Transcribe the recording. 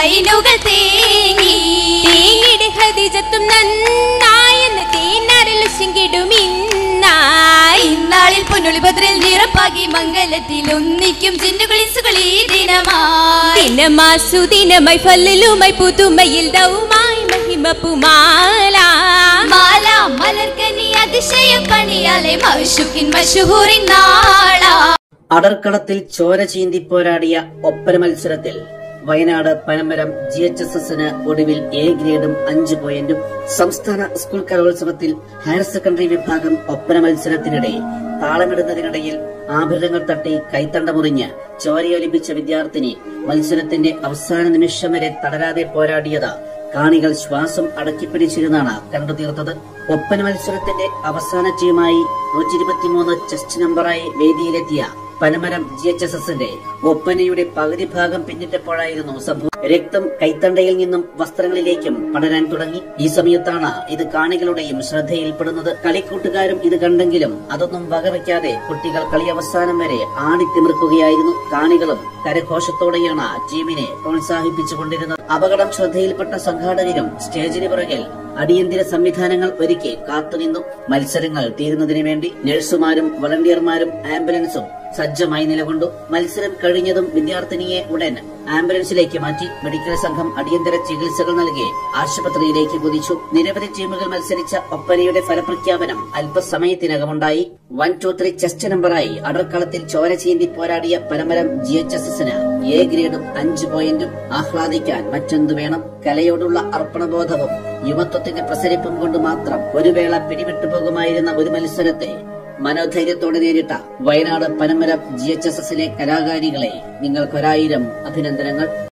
കൈനുകൾ തേങ്ങി തേങ്ങിടെ ഹദിജത്തും നന്നായെന്ന് തേനറിലുശിങ്കിടുമിന്നായി ഇന്നാളിൽ പൊന്നുളി ഭദ്രൽ നിറപ്പാകി മംഗലത്തിൽ ഒന്നിക്കും ചിന്നുകളിസുകളീ ദിനമായി ദിനമാസുദിനമായി ഫല്ലുമായി പുതുമയിൽ ദൗമായി മഹിമ പുമാല മാല മലർക്കനി അതിശയ പണിയാലെ മഷുക്കിൻ മഷുഹൂറിൻ നാളാ അടർക്കളത്തിൽ ചോര ചീന്തി പോരാടിയ ഒപ്പന മത്സരത്തിൽ Wayanad Panamaram G H S എസിന് ഒടുവിൽ എ ഗ്രേഡും അഞ്ച് പോയിന്റും സംസ്ഥാന സ്കൂൾ കലോത്സവത്തിൽ ഹയർ സെക്കൻഡറി വിഭാഗം ഒപ്പന മത്സരത്തിനിടെ താളമിടുന്നതിനിടയിൽ ആഭരണങ്ങൾ തട്ടി കൈത്തണ്ട മുറിഞ്ഞ് ചോരയൊലിപ്പിച്ച വിദ്യാർത്ഥിനി മത്സരത്തിന്റെ അവസാന നിമിഷം വരെ തളരാതെ പോരാടിയത് കാണികൾ ശ്വാസം അടക്കിപ്പിടിച്ചിരുന്നാണ് കണ്ടു തീർത്തത് ഒപ്പന മത്സരത്തിന്റെ അവസാന ടീമായി നൂറ്റി ഇരുപത്തിമൂന്ന് ചെസ്റ്റ് നമ്പറായി വേദിയിലെത്തിയ പനമരം ജി എച്ച് എസ് എസിന്റെ ഒപ്പനയുടെ പകുതി ഭാഗം പിന്നിട്ടപ്പോഴായിരുന്നു സംഭവം രക്തം കൈത്തണ്ടയിൽ നിന്നും വസ്ത്രങ്ങളിലേക്കും പടരാൻ തുടങ്ങി ഈ സമയത്താണ് ഇത് കാണികളുടെയും ശ്രദ്ധയിൽപ്പെടുന്നത് കളിക്കൂട്ടുകാരും ഇത് കണ്ടെങ്കിലും അതൊന്നും വകവയ്ക്കാതെ കുട്ടികൾ കളി അവസാനം വരെ ആടിത്തിമിർക്കുകയായിരുന്നു കാണികളും കരഘോഷത്തോടെയാണ് ടീമിനെ പ്രോത്സാഹിപ്പിച്ചുകൊണ്ടിരുന്നത് അപകടം ശ്രദ്ധയിൽപ്പെട്ട സംഘാടകരും സ്റ്റേജിന് പുറകിൽ അടിയന്തര സംവിധാനങ്ങൾ ഒരുക്കി കാത്തുനിന്നു മത്സരങ്ങൾ തീരുന്നതിന് വേണ്ടി നഴ്സുമാരും വളണ്ടിയർമാരും ആംബുലൻസും സജ്ജമായി നിലകൊണ്ടു മത്സരം കഴിഞ്ഞതും വിദ്യാർത്ഥിനിയെ ഉടൻ ആംബുലൻസിലേക്ക് മാറ്റി മെഡിക്കൽ സംഘം അടിയന്തര ചികിത്സകൾ നൽകി ആശുപത്രിയിലേക്ക് കുതിച്ചു നിരവധി ടീമുകൾ മത്സരിച്ച ഒപ്പനയുടെ ഫലപ്രഖ്യാപനം അല്പസമയത്തിനകമുണ്ടായി വൺ ടു ത്രീ ചെസ്റ്റ് നമ്പറായി അടർക്കളത്തിൽ ചോര ചീന്തി പോരാടിയ പരമരം ജി എച്ച് എസ് എസിന് എ ഗ്രേഡും അഞ്ച് പോയിന്റും ആഹ്ലാദിക്കാൻ മറ്റെന്തു വേണം കലയോടുള്ള അർപ്പണബോധവും യുവത്വത്തിന്റെ പ്രസരിപ്പും കൊണ്ട് മാത്രം ഒരു വേള പിടിവിട്ടു പോകുമായിരുന്ന ഒരു മത്സരത്തെ മനോധൈര്യത്തോടെ നേരിട്ട Wayanad Panamaram G H S എസിലെ കലാകാരികളെ നിങ്ങൾക്കൊരായിരം അഭിനന്ദനങ്ങൾ